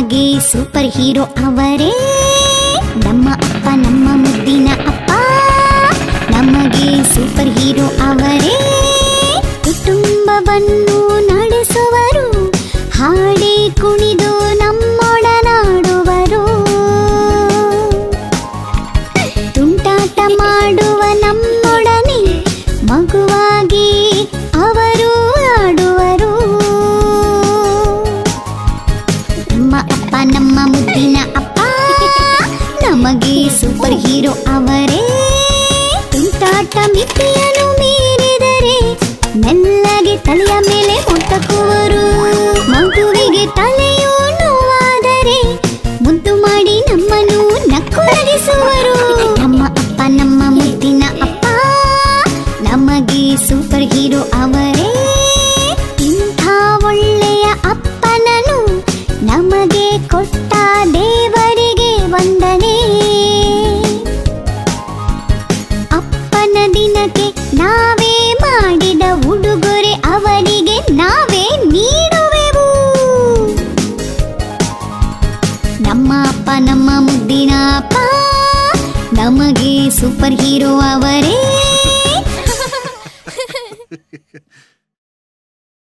ನಮಗೆ super hero ಅವರೇ ನಮ್ಮ ಅಪ್ಪ ನಮ್ಮ ಮುದ್ದಿನ ಅಪ್ಪ ನಮಗೆ ಸೂಪರ್ ಹೀರೋ ಅವರೇ ಕುಟುಂಬವನ್ನು ನಡೆಸುವರು ಹಾಡಿ ಕುಣಿದು ನಮ್ಮೊಡನಾಡುವರು ತುಂಟಾಟ ಮಾಡುವ ನಮ್ಮೊಡನೆ ಮಗುವಾಗಿ ಅವರು ಆಡುವರು ನಮ್ಮ ಅಪ್ಪ ನಮ್ಮ ಮುದ್ದಿನ ಅಪ್ಪ ನಮಗೆ ಸೂಪರ್ ಹೀರೋ ಅವರೇ ತುಂಟಾಟ ಮಿತಿಯನ್ನು ಮೀರಿದರೆ ಮೆಲ್ಲಗೆ ತಲೆಯ ಮೇಲೆ ಮೊಟ್ಟಕುವರು ಮಗುವಿಗೆ ತಲೆಯು ನೋವಾದರೆ ಮುದ್ದು ಮಾಡಿ ನಮ್ಮನ್ನು ನಕ್ಕುರಗಿಸುವರು ನಮ್ಮ ಅಪ್ಪ ನಮ್ಮ ಮುದ್ದಿನ ಅಪ್ಪ ನಮಗೆ ಸೂಪರ್ ಹೀರೋ ಅವರೇ ಇಂಥ ಒಳ್ಳೆಯ ಅಪ್ಪನನು ನಮಗೆ ಕೊಟ್ಟ ದೇವರಿಗೆ ವಂದನೆ ಅಪ್ಪನ ದಿನಕ್ಕೆ ನಾವೇ ಮಾಡಿದ ಉಡುಗೊರೆ ಅವರಿಗೆ ನಾವೇ ನೀಡುವೆವು ನಮ್ಮ ಅಪ್ಪ ನಮ್ಮ ಮುದ್ದಿನ ಅಪ್ಪ ನಮಗೆ ಸೂಪರ್ ಹೀರೋ ಅವರೇ